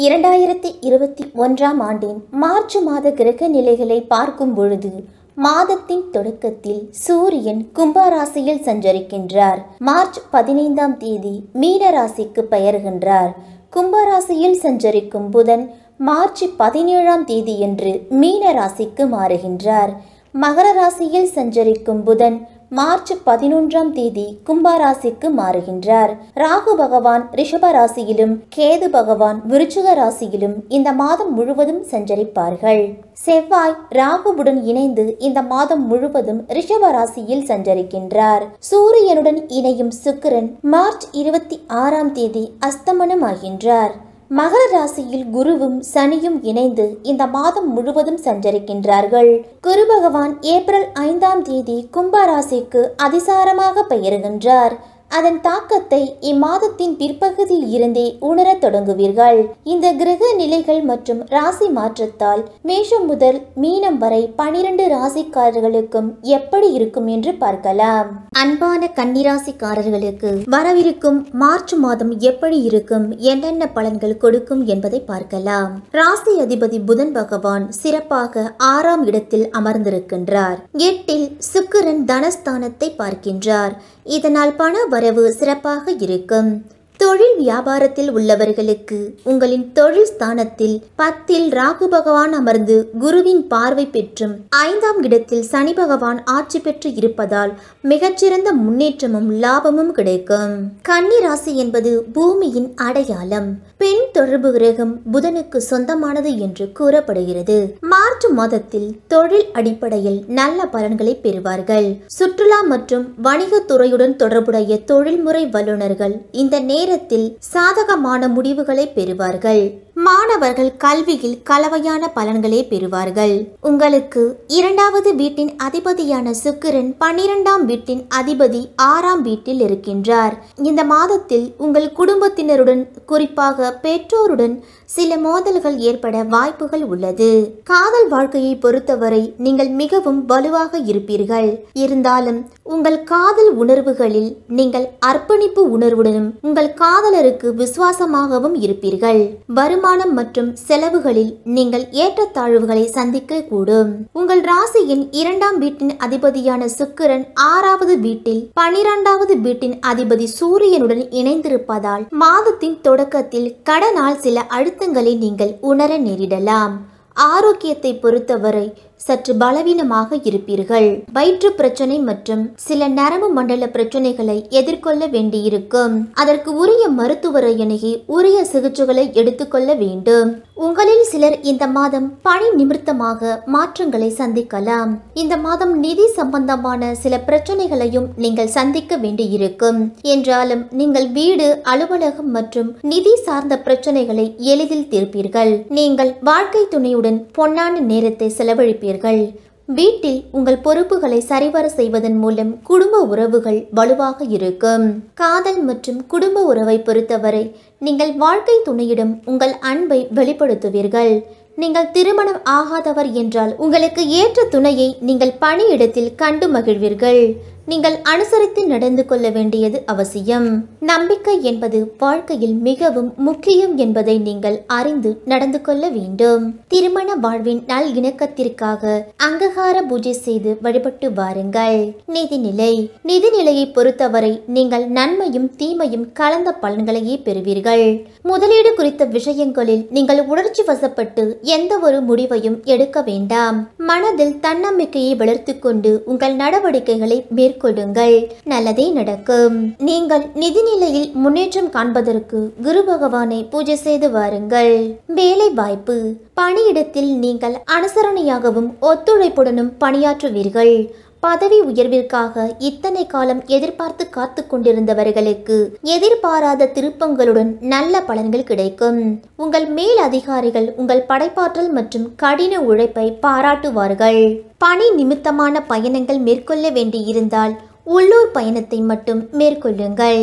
இரண்டாயிரத்தி இருபத்தி ஒன்றாம் ஆண்டின் மார்ச் மாத கிரக நிலைகளை பார்க்கும் பொழுது மாதத்தின் தொடக்கத்தில் சூரியன் கும்பராசியில் சஞ்சரிக்கின்றார் மார்ச் பதினைந்தாம் தேதி மீன ராசிக்கு பெயர்கின்றார் கும்பராசியில் சஞ்சரிக்கும் புதன் மார்ச் பதினேழாம் தேதியன்று மீன ராசிக்கு மாறுகின்றார் மகர ராசியில் சஞ்சரிக்கும் புதன் மார்ச் பதினொன்றாம் தேதி கும்பராசிக்கு மாறுகின்றார் ராகு பகவான் ரிஷப ராசியிலும் கேது பகவான் விருச்சிக ராசியிலும் இந்த மாதம் முழுவதும் சஞ்சரிப்பார்கள் செவ்வாய் ராகுவுடன் இணைந்து இந்த மாதம் முழுவதும் ரிஷப ராசியில் சஞ்சரிக்கின்றார் சூரியனுடன் இணையும் சுக்கிரன் மார்ச் இருபத்தி ஆறாம் தேதி அஸ்தமனமாகின்றார் மகர ராசியில் குருவும் சனியும் இணைந்து இந்த மாதம் முழுவதும் சஞ்சரிக்கின்றார்கள் குரு பகவான் ஏப்ரல் ஐந்தாம் தேதி கும்ப ராசிக்கு அதிசாரமாக பெயருகின்றார் அதன் தாக்கத்தை இம்மாதத்தின் பிற்பகுதியில் இருந்தே உணரத் தொடங்குவீர்கள் இந்த கிரக நிலைகள் மற்றும் ராசி மாற்றத்தால் மேஷம் முதல் மீனம் வரை பனிரெண்டு ராசிக்காரர்களுக்கும் எப்படி இருக்கும் என்று பார்க்கலாம் அன்பான கன்னிராசிக்காரர்களுக்கு வரவிருக்கும் மார்ச் மாதம் எப்படி இருக்கும் என்னென்ன பலன்கள் கொடுக்கும் என்பதை பார்க்கலாம் ராசி அதிபதி புதன் பகவான் சிறப்பாக ஆறாம் இடத்தில் அமர்ந்திருக்கின்றார் எட்டில் சுக்கிரன் தனஸ்தானத்தை பார்க்கின்றார் இதனால் பண வரவு சிறப்பாக இருக்கும் தொழில் வியாபாரத்தில் உள்ளவர்களுக்கு உங்களின் தொழில் ஸ்தானத்தில் பத்தில் ராகு பகவான் அமர்ந்து குருவின் பார்வை பெற்றும் ஐந்தாம் இடத்தில் சனி பகவான் ஆட்சி பெற்று இருப்பதால் மிகச்சிறந்த முன்னேற்றமும் லாபமும் கிடைக்கும் கன்னி ராசி என்பது பூமியின் அடையாளம் பெண் தொடர்பு கிரகம் புதனுக்கு சொந்தமானது என்று கூறப்படுகிறது மார்ச் மாதத்தில் தொழில் அடிப்படையில் நல்ல பலன்களை பெறுவார்கள் சுற்றுலா மற்றும் வணிகத்துறையுடன் தொடர்புடைய தொழில்முறை வல்லுநர்கள் இந்த நேரத்தில் சாதகமான முடிவுகளை பெறுவார்கள் மாணவர்கள் கல்வியில் கலவையான பலன்களை பெறுவார்கள் உங்களுக்கு இரண்டாவது வீட்டின் அதிபதியான சுக்கிரன் பன்னிரெண்டாம் வீட்டின் அதிபதி ஆறாம் வீட்டில் இருக்கின்றார் இந்த மாதத்தில் உங்கள் குடும்பத்தினருடன் குறிப்பாக பெற்றோருடன் சில மோதல்கள் ஏற்பட வாய்ப்புகள் உள்ளது காதல் வாழ்க்கையை பொறுத்தவரை நீங்கள் மிகவும் வலுவாக இருப்பீர்கள் இருந்தாலும் உங்கள் காதல் உணர்வுகளில் நீங்கள் அர்ப்பணிப்பு உணர்வுடனும் உங்கள் காதலருக்கு விசுவாசமாகவும் இருப்பீர்கள் வருமானம் மற்றும் செலவுகளில் நீங்கள் ஏற்றத்தாழ்வுகளை சந்திக்க கூடும் உங்கள் ராசியின் இரண்டாம் வீட்டின் அதிபதியான சுக்கிரன் ஆறாவது வீட்டில் பனிரெண்டாவது வீட்டின் அதிபதி சூரியனுடன் இணைந்திருப்பதால் மாதத்தின் தொடக்கத்தில் கடனால் சில அழுத்தங்களை நீங்கள் உணர நேரிடலாம் ஆரோக்கியத்தை பொறுத்தவரை சற்று பலவீனமாக இருப்பீர்கள் வயிற்று பிரச்சனை மற்றும் சில நரம்பு மண்டல பிரச்சனைகளை எதிர்கொள்ள வேண்டியிருக்கும் அதற்கு உரிய மருத்துவரை அணுகி உரிய சிகிச்சைகளை எடுத்துக்கொள்ள வேண்டும் உங்களில் சிலர் இந்த மாதம் பணி நிமித்தமாக மாற்றங்களை சந்திக்கலாம் இந்த மாதம் நிதி சம்பந்தமான சில பிரச்சனைகளையும் நீங்கள் சந்திக்க வேண்டியிருக்கும் என்றாலும் நீங்கள் வீடு அலுவலகம் மற்றும் நிதி சார்ந்த பிரச்சனைகளை எளிதில் தீர்ப்பீர்கள் நீங்கள் வாழ்க்கை துணையுடன் பொன்னான நேரத்தை செலவழிப்பீர்கள் வீட்டில் உங்கள் பொறுப்புகளை சரிவர செய்வதன் மூலம் குடும்ப உறவுகள் வலுவாக இருக்கும் காதல் மற்றும் குடும்ப உறவை பொறுத்தவரை நீங்கள் வாழ்க்கை துணையிடம் உங்கள் அன்பை வெளிப்படுத்துவீர்கள் நீங்கள் திருமணம் ஆகாதவர் என்றால் உங்களுக்கு ஏற்ற துணையை நீங்கள் பணியிடத்தில் கண்டு மகிழ்வீர்கள் நீங்கள் அனுசரித்து நடந்து கொள்ள வேண்டியது அவசியம் நம்பிக்கை என்பது வாழ்க்கையில் மிகவும் முக்கியம் என்பதை நீங்கள் அறிந்து நடந்து கொள்ள வேண்டும் திருமண வாழ்வின் நல் இணக்கத்திற்காக அங்ககார பூஜை செய்து வழிபட்டு வாருங்கள் நிதிநிலை நிதிநிலையை பொறுத்தவரை நீங்கள் நன்மையும் தீமையும் கலந்த பலன்களையே பெறுவீர்கள் முதலீடு குறித்த விஷயங்களில் நீங்கள் உணர்ச்சி வசப்பட்டு எந்த ஒரு முடிவையும் எடுக்க வேண்டாம் மனதில் தன்னம்பிக்கையை வளர்த்து கொண்டு உங்கள் நடவடிக்கைகளை மேற்கொள்ளுங்கள் நல்லதே நடக்கும் நீங்கள் நிதிநிலையில் முன்னேற்றம் காண்பதற்கு குரு பகவானை பூஜை செய்து வாருங்கள் வேலை வாய்ப்பு பணியிடத்தில் நீங்கள் அனுசரணையாகவும் ஒத்துழைப்புடனும் பணியாற்றுவீர்கள் பதவி உயர்விற்காக இத்தனை காலம் எதிர்பார்த்து காத்து கொண்டிருந்தவர்களுக்கு எதிர்பாராத திருப்பங்களுடன் நல்ல பலன்கள் கிடைக்கும் உங்கள் மேல் அதிகாரிகள் உங்கள் படைப்பாற்றல் மற்றும் கடின உழைப்பை பாராட்டுவார்கள் பணி நிமித்தமான பயணங்கள் மேற்கொள்ள வேண்டியிருந்தால் உள்ளூர் பயணத்தை மட்டும் மேற்கொள்ளுங்கள்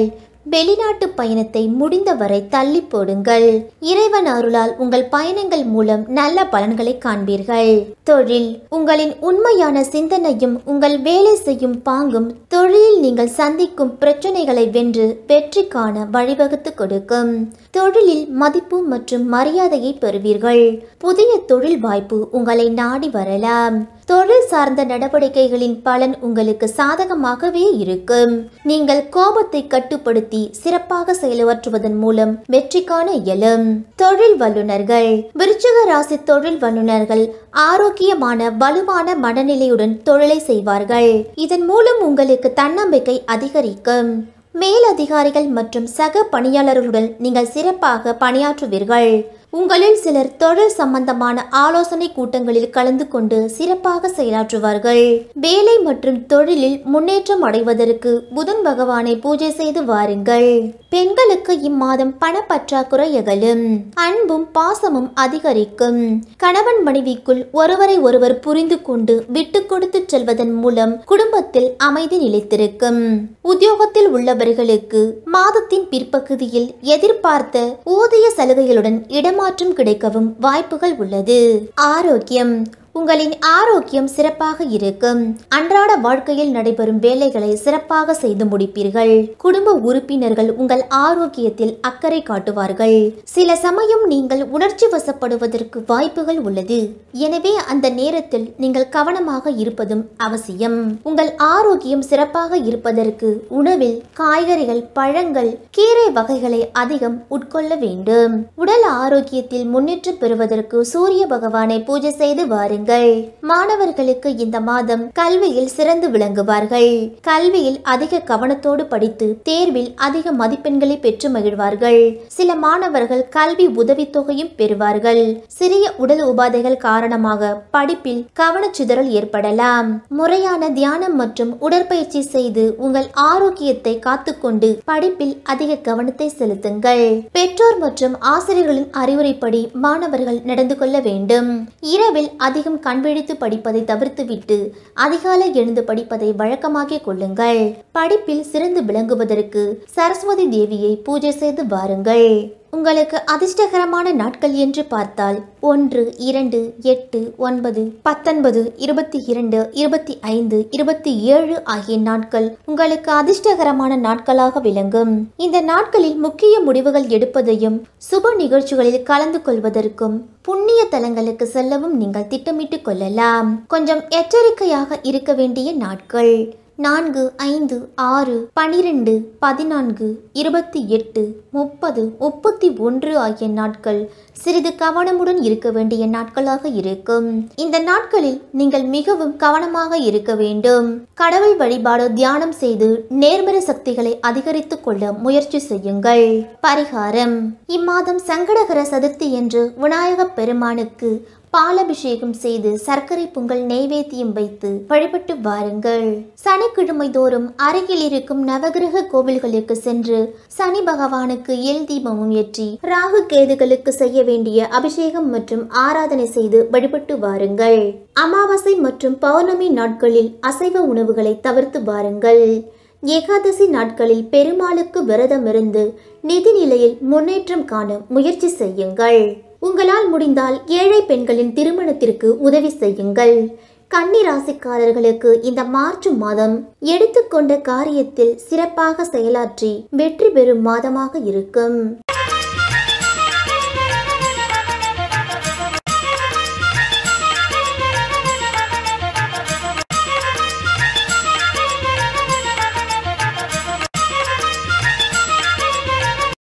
வெளிநாட்டு பயணத்தை முடிந்தவரை தள்ளி போடுங்கள் இறைவன் அருளால் உங்கள் பயணங்கள் மூலம் நல்ல பலன்களை காண்பீர்கள் தொழில் உங்களின் உண்மையான சிந்தனையும் உங்கள் வேலை செய்யும் பாங்கும் தொழிலில் நீங்கள் சந்திக்கும் பிரச்சனைகளை வென்று வெற்றி காண வழிவகுத்து கொடுக்கும் தொழிலில் மதிப்பு மற்றும் மரியாதையை பெறுவீர்கள் புதிய தொழில் வாய்ப்பு உங்களை நாடி வரலாம் தொழில் சார்ந்த நடவடிக்கைகளின் பலன் உங்களுக்கு சாதகமாகவே இருக்கும் நீங்கள் கோபத்தை கட்டுப்படுத்தி சிறப்பாக செயலாற்றுவதன் மூலம் வெற்றி காண இயலும் தொழில் வல்லுநர்கள் விருச்சிக ராசி தொழில் வல்லுநர்கள் ஆரோக்கியமான வலுவான மனநிலையுடன் தொழிலை செய்வார்கள் இதன் மூலம் உங்களுக்கு தன்னம்பிக்கை அதிகரிக்கும் மேலதிகாரிகள் மற்றும் சக பணியாளர்களுடன் நீங்கள் சிறப்பாக பணியாற்றுவீர்கள் உங்களில் சிலர் தொழில் சம்பந்தமான ஆலோசனை கூட்டங்களில் கலந்து கொண்டு சிறப்பாக செயலாற்றுவார்கள் வேலை மற்றும் தொழிலில் முன்னேற்றம் அடைவதற்கு புதன் பகவானை பூஜை செய்து வாருங்கள் பெண்களுக்கு இம்மாதம் பணப்பற்றாக்குறை அகலும் அன்பும் பாசமும் அதிகரிக்கும் கணவன் மனைவிக்குள் ஒருவரை ஒருவர் புரிந்து கொண்டு விட்டு கொடுத்து செல்வதன் மூலம் குடும்பத்தில் அமைதி நிலைத்திருக்கும் உத்தியோகத்தில் உள்ளவர்களுக்கு மாதத்தின் பிற்பகுதியில் எதிர்பார்த்த ஊதிய சலுகைகளுடன் இடமாற்றம் கிடைக்கவும் வாய்ப்புகள் உள்ளது ஆரோக்கியம் உங்களின் ஆரோக்கியம் சிறப்பாக இருக்கும் அன்றாட வாழ்க்கையில் நடைபெறும் வேலைகளை சிறப்பாக செய்து முடிப்பீர்கள் குடும்ப உறுப்பினர்கள் உங்கள் ஆரோக்கியத்தில் அக்கறை காட்டுவார்கள் சில சமயம் நீங்கள் உணர்ச்சி வசப்படுவதற்கு வாய்ப்புகள் உள்ளது எனவே அந்த நேரத்தில் நீங்கள் கவனமாக இருப்பதும் அவசியம் உங்கள் ஆரோக்கியம் சிறப்பாக இருப்பதற்கு உணவில் காய்கறிகள் பழங்கள் கீரை வகைகளை அதிகம் உட்கொள்ள வேண்டும் உடல் ஆரோக்கியத்தில் முன்னேற்றம் பெறுவதற்கு சூரிய பகவானை பூஜை செய்து வாருங்கள் மாணவர்களுக்கு இந்த மாதம் கல்வியில் சிறந்து விளங்குவார்கள் கல்வியில் அதிக கவனத்தோடு படித்து தேர்வில் அதிக மதிப்பெண்களை பெற்று மகிழ்வார்கள் சில மாணவர்கள் கல்வி உதவித்தொகையும் பெறுவார்கள் சிறிய உடல் உபாதைகள் காரணமாக படிப்பில் கவனச்சிதறல் ஏற்படலாம் முறையான தியானம் மற்றும் உடற்பயிற்சி செய்து உங்கள் ஆரோக்கியத்தை காத்துக்கொண்டு படிப்பில் அதிக கவனத்தை செலுத்துங்கள் பெற்றோர் மற்றும் ஆசிரியர்களின் அறிவுரைப்படி மாணவர்கள் நடந்து கொள்ள வேண்டும் இரவில் அதிகம் கண்விழித்து படிப்பதை தவிர்த்துவிட்டு அதிகாலை எழுந்து படிப்பதை வழக்கமாக்கிக் கொள்ளுங்கள் படிப்பில் சிறந்து விளங்குவதற்கு சரஸ்வதி தேவியை பூஜை செய்து வாருங்கள் உங்களுக்கு அதிர்ஷ்டகரமான நாட்கள் என்று பார்த்தால் ஒன்று இரண்டு எட்டு ஒன்பது பத்தொன்பது இருபத்தி இரண்டு இருபத்தி ஐந்து இருபத்தி ஏழு ஆகிய நாட்கள் உங்களுக்கு அதிர்ஷ்டகரமான நாட்களாக விளங்கும் இந்த நாட்களில் முக்கிய முடிவுகள் எடுப்பதையும் சுப நிகழ்ச்சிகளில் கலந்து கொள்வதற்கும் புண்ணிய தலங்களுக்கு செல்லவும் நீங்கள் திட்டமிட்டுக் கொள்ளலாம் கொஞ்சம் எச்சரிக்கையாக இருக்க வேண்டிய நாட்கள் நான்கு ஐந்து ஆறு பனிரெண்டு பதினான்கு இருபத்தி எட்டு முப்பது முப்பத்தி ஒன்று ஆகிய நாட்கள் சிறிது கவனமுடன் இருக்க வேண்டிய நாட்களாக இருக்கும் இந்த நாட்களில் நீங்கள் மிகவும் கவனமாக இருக்க வேண்டும் கடவுள் வழிபாடு தியானம் செய்து நேர்மறை சக்திகளை அதிகரித்துக் கொள்ள முயற்சி செய்யுங்கள் பரிகாரம் இம்மாதம் சங்கடகர சதுர்த்தி என்று விநாயகப் பெருமானுக்கு பாலபிஷேகம் செய்து சர்க்கரை பொங்கல் நெய்வேத்தியம் வைத்து வழிபட்டு வாருங்கள் சனிக்கிழமை தோறும் அருகில் இருக்கும் நவகிரக கோவில்களுக்கு சென்று சனி பகவானுக்கு எல் தீபமும் ஏற்றி ராகு கேதுகளுக்கு செய்ய வேண்டிய அபிஷேகம் மற்றும் ஆராதனை செய்து வழிபட்டு வாருங்கள் அமாவாசை மற்றும் பௌர்ணமி நாட்களில் அசைவ உணவுகளை தவிர்த்து வாருங்கள் ஏகாதசி நாட்களில் பெருமாளுக்கு விரதமிருந்து நிதி நிலையில் முன்னேற்றம் காண முயற்சி செய்யுங்கள் உங்களால் முடிந்தால் ஏழை பெண்களின் திருமணத்திற்கு உதவி செய்யுங்கள் கன்னி ராசிக்காரர்களுக்கு இந்த மார்ச் மாதம் எடுத்துக்கொண்ட காரியத்தில் சிறப்பாக செயலாற்றி வெற்றி பெறும் மாதமாக இருக்கும்